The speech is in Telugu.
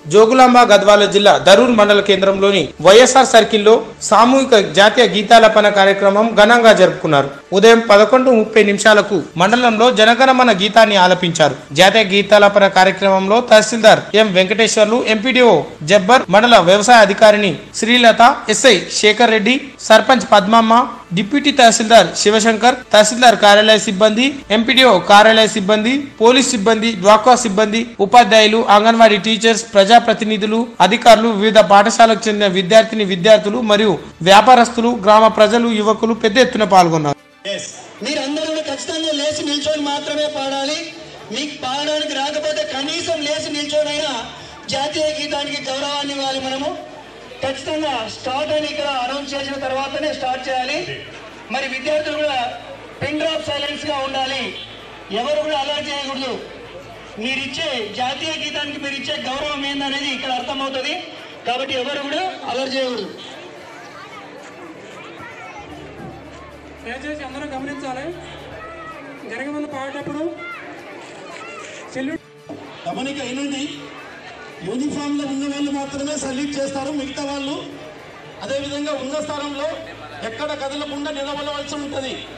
జోగులాంబ గద్వాల జిల్లా దరూర్ మండల కేంద్రంలోని వైఎస్ఆర్ సర్కిల్లో సామూహిక జాతీయ గీతాలపన కార్యక్రమం ఘనంగా జరుపుకున్నారు ఉదయం పదకొండు ముప్పై నిమిషాలకు మండలంలో జనగణమన గీతాన్ని ఆలపించారు జాతీయ గీతాలపన కార్యక్రమంలో తహసీల్దార్ ఎం వెంకటేశ్వర్లు ఎంపీడీఓ జబ్బర్ మండల వ్యవసాయ అధికారిని శ్రీలత ఎస్ఐ శేఖర్ రెడ్డి సర్పంచ్ పద్మమ్మ డిప్యూటీ తహసీల్దార్ శివశంకర్ తహసీల్దార్ కార్యాలయ సిబ్బంది ఎంపీడీఓ కార్యాలయ సిబ్బంది పోలీస్ సిబ్బంది డ్వాక్వా సిబ్బంది ఉపాధ్యాయులు అంగన్వాడీ టీచర్స్ ప్రజాప్రతినిధులు అధికారులు వివిధ పాఠశాలకు చెందిన విద్యార్థిని విద్యార్థులు మరియు వ్యాపారస్తులు గ్రామ ప్రజలు యువకులు పెద్ద ఎత్తున పాల్గొన్నారు మీరందరూ కూడా ఖచ్చితంగా లేచి నిల్చొని మాత్రమే పాడాలి మీకు పాడడానికి రాకపోతే కనీసం లేచి నిల్చోనైనా జాతీయ గీతానికి గౌరవాన్ని ఇవ్వాలి మనము ఖచ్చితంగా స్టార్ట్ అని ఇక్కడ అనౌన్స్ చేసిన తర్వాతనే స్టార్ట్ చేయాలి మరి విద్యార్థులు కూడా పిన్ డ్రాప్ సైలెన్స్ గా ఉండాలి ఎవరు కూడా అలర్ట్ చేయకూడదు మీరిచ్చే జాతీయ గీతానికి మీరు ఇచ్చే గౌరవం ఏందనేది ఇక్కడ అర్థమవుతుంది కాబట్టి ఎవరు కూడా అలర్ట్ చేయకూడదు దయచేసి అందరూ గమనించాలి జరగమని పాడేటప్పుడు సెల్యూట్ గమనిక అయినండి యూనిఫామ్ లో ఉన్న వాళ్ళు మాత్రమే సల్యూట్ చేస్తారు మిగతా వాళ్ళు అదేవిధంగా ఉన్న స్థలంలో ఎక్కడ కదలకుండా నిలబడవలసి ఉంటుంది